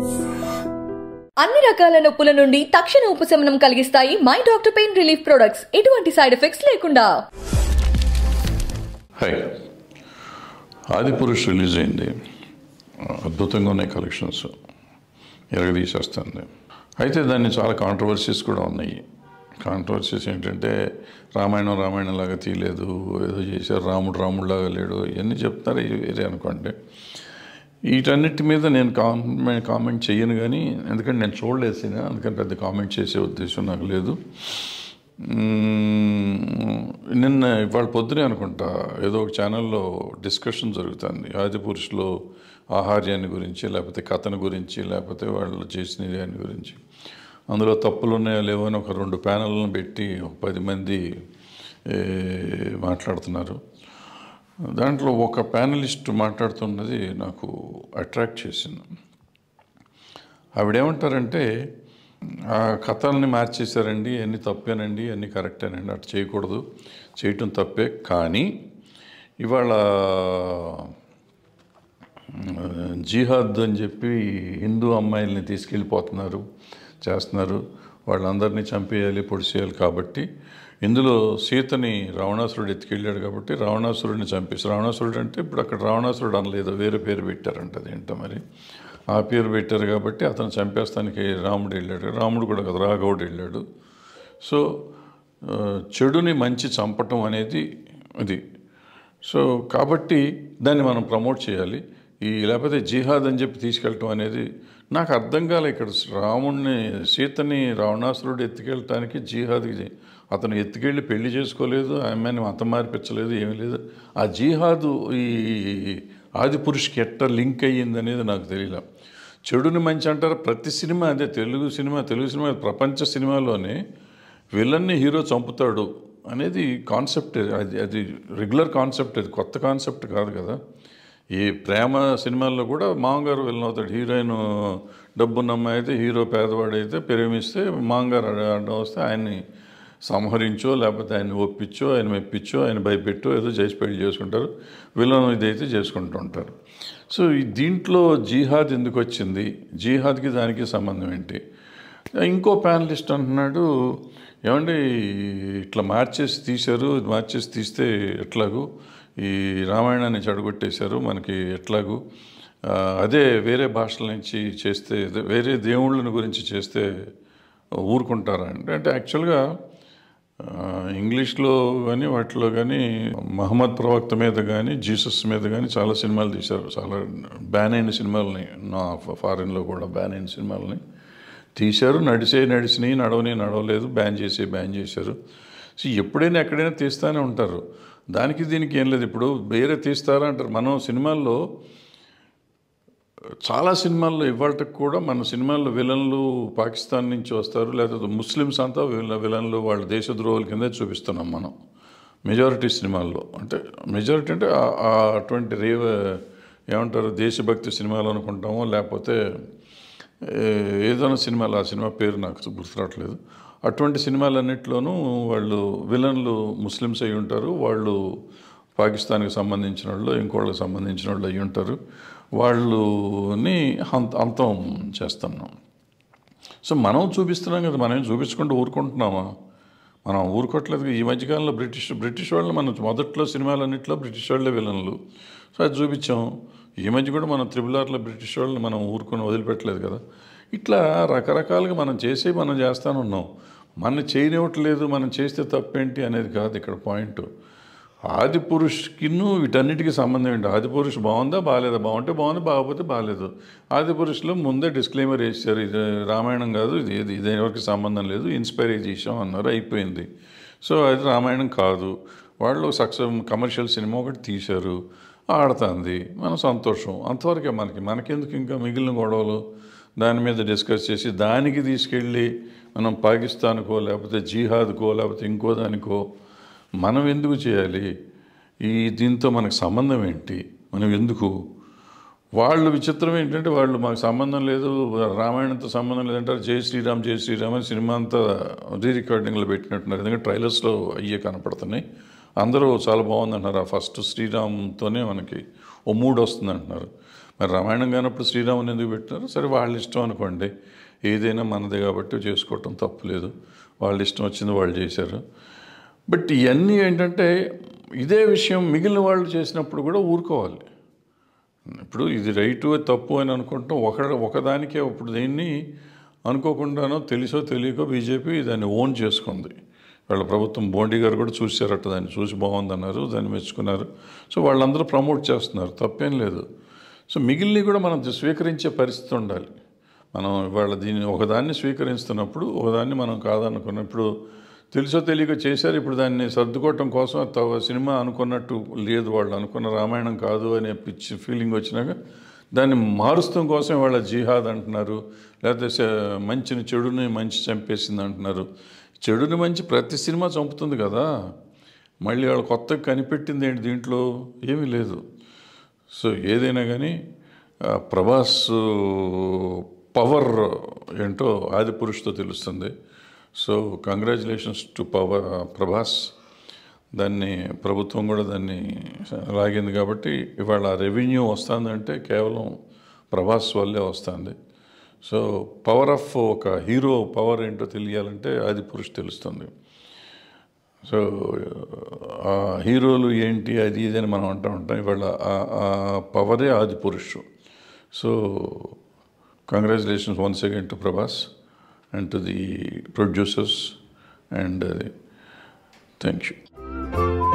అన్ని రకాల నొప్పుల నుండి తక్షణ ఉపశమనం కలిగిస్తాయి my doctor pain relief products ఎటువంటి సైడ్ ఎఫెక్ట్స్ లేకుండా హాయ్ ఆది పురుష్ రిలీజ్ అయింది అద్భుతంగా ఉన్నాయి కలెక్షన్స్ ఎరగదీసేస్తుంది అయితే దాన్ని చాలా కాంట్రవర్సీస్ కూడా ఉన్నాయి కాంట్రవర్సీస్ ఏంటంటే రామాయణం రామాయణం లాగా తీయలేదు ఏదో చేశారు రాముడు రాముడులాగా లేడు ఇవన్నీ చెప్తారు ఇవి వేరే అనుకోండి వీటన్నిటి మీద నేను కామెంట్ కామెంట్ చేయను కానీ ఎందుకంటే నేను చూడలేదు సినిమా అందుకని పెద్ద కామెంట్ చేసే ఉద్దేశం నాకు లేదు మ్మ్, నిన్న ఇవాళ పొద్దునే అనుకుంటా ఏదో ఒక ఛానల్లో డిస్కషన్ జరుగుతుంది ఆది పురుషులో ఆహార్యాన్ని గురించి లేకపోతే కథను గురించి లేకపోతే వాళ్ళు చేసిన దాని గురించి అందులో తప్పులు ఉన్నాయో లేవో అని ఒక రెండు ప్యానల్లను పెట్టి ఒక పది మంది ఏ, మాట్లాడుతున్నారు దాంట్లో ఒక ప్యానలిస్ట్ మాట్లాడుతున్నది నాకు అట్రాక్ట్ చేసింది ఆవిడేమంటారంటే ఆ కథల్ని మార్చేశారండి అన్ని తప్పేనండి అన్ని కరెక్టేనండి అటు చేయకూడదు చేయటం తప్పే కానీ ఇవాళ ఆ, జిహాద్ అని చెప్పి హిందూ అమ్మాయిల్ని తీసుకెళ్ళిపోతున్నారు చేస్తున్నారు వాళ్ళందరినీ చంపేయాలి పొడిచేయాలి కాబట్టి ఇందులో సీతని రావణాసురుడు ఎత్తుకెళ్ళాడు కాబట్టి రావణాసురుడిని చంపేసి రావణాసురుడు అంటే ఇప్పుడు అక్కడ రావణాసురుడు అనలేదు వేరే పేరు పెట్టారంట అదేంటో మరి ఆ పేరు పెట్టారు కాబట్టి అతను చంపేస్తానికి రాముడు వెళ్ళాడు రాముడు కూడా కదా రాఘవుడు వెళ్ళాడు సో ఆ, చెడుని మంచి చంపటం అనేది ఇది సో కాబట్టి దాన్ని మనం ప్రమోట్ చేయాలి ఈ లేకపోతే జిహాద్ అని చెప్పి తీసుకెళ్ళటం అనేది నాకు అర్థం కాలే ఇక్కడ రాముడిని సీతని రావణాసురుడు ఎత్తుకెళ్ళటానికి జిహాద్కి అతను ఎత్తుకెళ్ళి పెళ్లి చేసుకోలేదు ఆమెని మతం మార్పించలేదు ఏమీ లేదు ఆ జిహాదు ఈ ఆది పురుషుకి ఎట్ట లింక్ అయ్యింది అనేది నాకు తెలియలే చెడుని మంచి అంటారు ప్రతి సినిమా అదే తెలుగు సినిమా తెలుగు సినిమా ప్రపంచ సినిమాలోనే విలన్ని హీరో చంపుతాడు అనేది కాన్సెప్ట్ అది అది రెగ్యులర్ కాన్సెప్ట్ అది కొత్త కాన్సెప్ట్ కాదు కదా ఈ ప్రేమ సినిమాల్లో కూడా మామగారు విలన్ అవుతాడు హీరోయిన్ డబ్బున్న అమ్మాయి అయితే హీరో పేదవాడైతే ప్రేమిస్తే మామగారు అడ్డ- అడ్డం వస్తే ఆయన్ని సంహరించో లేకపోతే ఆయన్ని ఒప్పించో ఆయన మెప్పించో ఆయన భయపెట్టో ఏదో చేసి పెళ్లి చేసుకుంటారు విలన్ ఇదైతే చేసుకుంటూ ఉంటారు సో ఈ దీంట్లో జీహాద్ ఎందుకు వచ్చింది జీహాద్కి దానికి సంబంధం ఏంటి ఇంకో ప్యానలిస్ట్ అంటున్నాడు ఏమండి ఇట్లా మార్చేసి తీశారు ఇది మార్చేసి తీస్తే ఎట్లాగూ ఈ రామాయణాన్ని చెడగొట్టేశారు మనకి ఎట్లాగూ ఆ, అదే వేరే భాషల నుంచి చేస్తే అదే వేరే దేవుళ్ళని గురించి చేస్తే ఊరుకుంటారా అంటే అంటే యాక్చువల్గా ఆ, ఇంగ్లీష్లో కానీ వాటిలో కానీ మహమ్మద్ ప్రవక్త మీద కానీ జీసస్ మీద కానీ చాలా సినిమాలు తీశారు చాలా బ్యాన్ అయిన సినిమాలని నా ఫారిన్లో కూడా బ్యాన్ అయిన సినిమాలని తీశారు నడిచే నడిచినాయి నడవని నడవలేదు బ్యాన్ చేసి బ్యాన్ చేశారు సో ఎప్పుడైనా ఎక్కడైనా తీస్తూనే ఉంటారు దానికి దీనికి ఏం లేదు ఇప్పుడు వేరే తీస్తారా అంటారు మనం సినిమాల్లో చాలా సినిమాల్లో ఇవాళకి కూడా మన సినిమాల్లో విలన్లు పాకిస్తాన్ నుంచి వస్తారు లేకపోతే ముస్లిమ్స్ అంతా విల విలన్లు వాళ్ళ దేశద్రోహుల కింద చూపిస్తున్నాం మనం మెజారిటీ సినిమాల్లో అంటే మెజారిటీ అంటే ఆ- ఆ అటువంటి రేవ ఏమంటారు దేశభక్తి సినిమాలు అనుకుంటామో లేకపోతే ఏ- ఏదైనా సినిమాలు ఆ సినిమా పేరు నాకు గుర్తురావట్లేదు అటువంటి సినిమాలన్నింటిలోనూ వాళ్ళు విలన్లు ముస్లిమ్స్ అయి ఉంటారు వాళ్ళు పాకిస్తాన్కి సంబంధించిన వాళ్ళు ఇంకోళ్ళకి సంబంధించిన వాళ్ళు అయి ఉంటారు వాళ్ళని అంత అంతం చేస్తున్నాం సో మనం చూపిస్తున్నాం కదా మనం ఏం చూపించుకుంటూ ఊరుకుంటున్నామా మనం ఊరుకోవట్లేదు ఈ మధ్యకాలంలో బ్రిటిష్ బ్రిటిష్ వాళ్ళు మనం మొదట్లో సినిమాలన్నింటిలో బ్రిటిష్ వాళ్ళే విలన్లు సో అది చూపించాం ఈ మధ్య కూడా మనం త్రిబుల్ ఆర్లో బ్రిటిష్ వాళ్ళని మనం ఊరుకొని వదిలిపెట్టలేదు కదా ఇట్లా రకరకాలుగా మనం చేసి మనం చేస్తానే ఉన్నాం మన చేయనివ్వట్లేదు మనం చేస్తే తప్పేంటి అనేది కాదు ఇక్కడ పాయింట్ ఆది పురుష్కిను వీటన్నిటికీ సంబంధం ఏంటి ఆది పురుష్ బాగుందా బాగాలేదా బాగుంటే బాగుంది బాగపోతే బాగాలేదు ఆది పురుషులో ముందే డిస్క్లైమర్ వేసారు ఇది రామాయణం కాదు ఇది ఇది ఇది ఎవరికి సంబంధం లేదు ఇన్స్పైర్ చేసాం అన్నారు అయిపోయింది సో అది రామాయణం కాదు వాళ్ళు సక్సెస్ కమర్షియల్ సినిమా ఒకటి తీశారు ఆడుతుంది మన సంతోషం అంతవరకే మనకి మనకెందుకు ఇంకా మిగిలిన గొడవలు దాని మీద డిస్కస్ చేసి దానికి తీసుకెళ్ళి మనం పాకిస్తాన్కో లేకపోతే జీహాద్కో లేకపోతే ఇంకో దానికో మనం ఎందుకు చేయాలి ఈ దీంతో మనకు సంబంధం ఏంటి మనం ఎందుకు వాళ్ళు విచిత్రం ఏంటంటే వాళ్ళు మాకు సంబంధం లేదు రామాయణంతో సంబంధం లేదంటారు జై శ్రీరామ్ జై శ్రీరామ్ అని సినిమా అంతా రీ రికార్డింగ్లో పెట్టినట్టున్నారు ఎందుకంటే ట్రైలర్స్లో అయ్యే కనపడుతున్నాయి అందరూ చాలా బాగుంది అంటున్నారు ఆ ఫస్ట్ శ్రీరామ్తోనే మనకి ఓ మూడ్ వస్తుంది అంటున్నారు మరి రామాయణం కానప్పుడు శ్రీరాముని ఎందుకు పెట్టినారు సరే వాళ్ళ ఇష్టం అనుకోండి ఏదైనా మనదే కాబట్టి చేసుకోవటం తప్పులేదు వాళ్ళ ఇష్టం వచ్చింది వాళ్ళు చేశారు బట్ ఇవన్నీ ఏంటంటే ఇదే విషయం మిగిలిన వాళ్ళు చేసినప్పుడు కూడా ఊరుకోవాలి ఇప్పుడు ఇది రైటు తప్పు అని అనుకుంటాం ఒక ఒకదానికే ఇప్పుడు దీన్ని అనుకోకుండానో తెలుసో తెలియకో బీజేపీ దాన్ని ఓన్ చేసుకుంది వాళ్ళ ప్రభుత్వం బోండి గారు కూడా చూశారట దాన్ని చూసి బాగుందన్నారు దాన్ని మెచ్చుకున్నారు సో వాళ్ళందరూ ప్రమోట్ చేస్తున్నారు తప్పేం లేదు సో మిగిలినవి కూడా మనం స్వీకరించే పరిస్థితి ఉండాలి మనం ఇవాళ దీన్ని ఒకదాన్ని స్వీకరిస్తున్నప్పుడు ఒకదాన్ని మనం కాదనుకున్నప్పుడు తెలుసో తెలియక చేశారు ఇప్పుడు దాన్ని సర్దుకోవటం కోసం త- సినిమా అనుకున్నట్టు లేదు వాళ్ళు అనుకున్న రామాయణం కాదు అనే పిచ్చి ఫీలింగ్ వచ్చినాక దాన్ని మారుస్తాం కోసం వాళ్ళ జిహాద్ అంటున్నారు లేకపోతే స- మంచిని చెడుని మంచి చంపేసింది అంటున్నారు చెడుని మంచి ప్రతి సినిమా చంపుతుంది కదా మళ్ళీ వాళ్ళు కొత్తగా కనిపెట్టింది ఏంటి దీంట్లో ఏమీ లేదు సో ఏదైనా కానీ ఆ, ప్రభాస్ పవర్ ఏంటో ఆది పురుషుతో తెలుస్తుంది so congratulations to power Prabhas దాన్ని ప్రభుత్వం కూడా దాన్ని లాగింది కాబట్టి ఇవాళ రెవెన్యూ వస్తుందంటే కేవలం ప్రభాస్ వల్లే వస్తుంది సో పవర్ ఆఫ్ ఒక హీరో పవర్ ఏంటో తెలియాలంటే ఆది పురుష్ తెలుస్తుంది సో ఆ హీరోలు ఏంటి అది ఇది అని మనం అంటూ ఉంటాం ఇవాళ ఆ- ఆ పవరే Adipurush so congratulations once again to Prabhas and to the producers and thank you